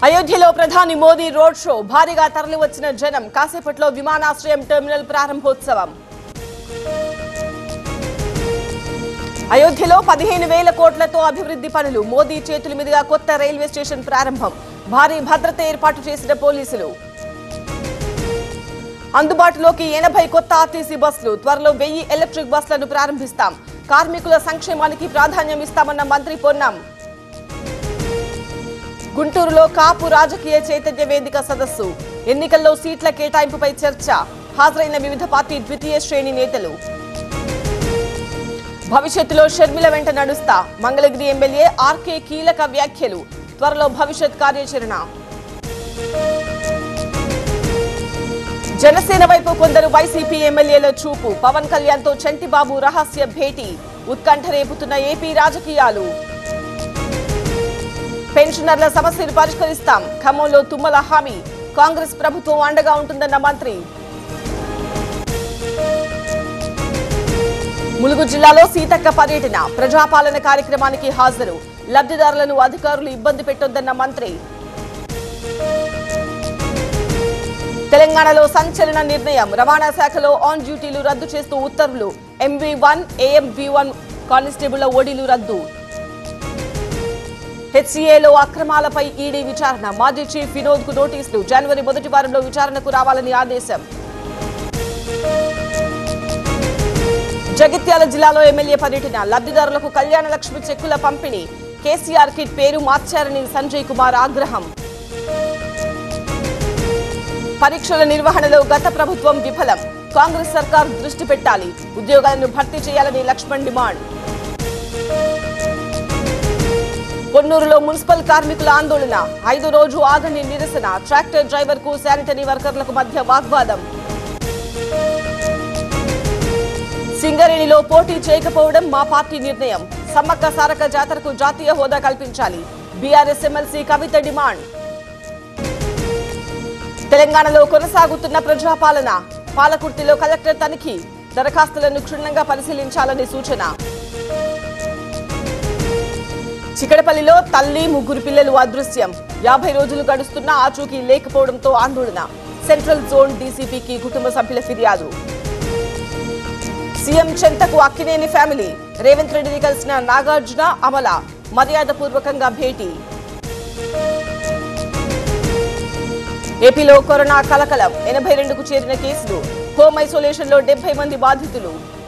అయోధ్యలో ప్రధాని Modi road show భారీగా తరలివచ్చిన జనం కాసేపట్లో విమానాశ్రయం టెర్మినల్ ప్రారంభోత్సవం అయోధ్యలో పదిహేను వేల కోట్లతో అభివృద్ధి పనులు మోదీ చేతుల మీదుగా కొత్త రైల్వే స్టేషన్ ప్రారంభం భారీ భద్రత ఏర్పాటు చేసిన పోలీసులు అందుబాటులోకి ఎనభై కొత్త ఆర్టీసీ బస్సులు త్వరలో వెయ్యి ఎలక్ట్రిక్ బస్సులను ప్రారంభిస్తాం కార్మికుల సంక్షేమానికి ప్రాధాన్యం ఇస్తామన్న మంత్రి పొన్నం గుంటూరులో కాపు రాజకీయ చైతన్య వేదిక సదస్సు ఎన్నికల్లో సీట్ల కేటాయింపుపై చర్చ హాజరైన వివిధ పార్టీ ద్వితీయ శ్రేణి నేతలు భవిష్యత్తులో షర్మిల వెంట నడుస్తా మంగళగిరి ఎమ్మెల్యే ఆర్కే కీలక వ్యాఖ్యలు త్వరలో భవిష్యత్ కార్యాచరణ జనసేన వైపు కొందరు వైసీపీ ఎమ్మెల్యేల చూపు పవన్ కళ్యాణ్ తో చంటిబాబు రహస్య భేటీ ఉత్కంఠ రేపుతున్న ఏపీ రాజకీయాలు పెన్షనర్ల సమస్యలు పరిష్కరిస్తాం ఖమ్మంలో తుమ్మల హామీ కాంగ్రెస్ ప్రభుత్వం అండగా ఉంటుందన్న మంత్రి ములుగు జిల్లాలో సీతక్క పర్యటన ప్రజాపాలన కార్యక్రమానికి హాజరు లబ్ధిదారులను అధికారులు ఇబ్బంది పెట్టొద్దన్న మంత్రి తెలంగాణలో సంచలన నిర్ణయం రవాణా శాఖలో ఆన్ డ్యూటీలు రద్దు చేస్తూ ఉత్తర్వులు ఎంవి వన్ ఏఎంవి వన్ కానిస్టేబుళ్ల ఓడీలు రద్దు హెచ్సీఏలో అక్రమాలపై ఈడీ విచారణ మాజీ చీఫ్ వినోద్ కు నోటీసులు జనవరి మొదటి వారంలో విచారణకు రావాలని ఆదేశం జగిత్యాల జిల్లాలో ఎమ్మెల్యే పర్యటన లబ్ధిదారులకు కళ్యాణ లక్ష్మి చెక్కుల పంపిణీ కేసీఆర్ కిట్ పేరు మార్చారని సంజయ్ కుమార్ ఆగ్రహం పరీక్షల నిర్వహణలో గత ప్రభుత్వం విఫలం కాంగ్రెస్ సర్కార్ దృష్టి పెట్టాలి ఉద్యోగాలను భర్తీ చేయాలని లక్ష్మణ్ డిమాండ్ పొన్నూరులో మున్సిపల్ కార్మికుల ఆందోళన ఐదు రోజు ఆగని నిరసన ట్రాక్టర్ డ్రైవర్ కు శానిటరీ వర్కర్లకు మధ్య వాగ్వాదం సింగరేణిలో పోటీ చేయకపోవడం మా పార్టీ నిర్ణయం సమ్మక్క సారక జాతరకు జాతీయ హోదా కల్పించాలి బీఆర్ఎస్ ఎమ్మెల్సీ కవిత డిమాండ్ తెలంగాణలో కొనసాగుతున్న ప్రజాపాలన పాలకుర్తిలో కలెక్టర్ తనిఖీ దరఖాస్తులను క్షుణ్ణంగా పరిశీలించాలని సూచన చికడపల్లిలో తల్లి ముగ్గురు పిల్లలు అదృశ్యం యాభై రోజులు గడుస్తున్నా ఆచూకీ లేకపోవడంతో ఆందోళన సెంట్రల్ జోన్ డీసీపీకి కుటుంబ సభ్యుల ఫిర్యాదు సీఎం చెంతకు అక్కినేని ఫ్యామిలీ రేవంత్ రెడ్డిని కలిసిన నాగార్జున అమల మర్యాదపూర్వకంగా భేటీ ఏపీలో కరోనా కలకలం ఎనభై రెండుకు చేరిన కేసులు హోమ్ ఐసోలేషన్ లో డెబ్బై మంది బాధితులు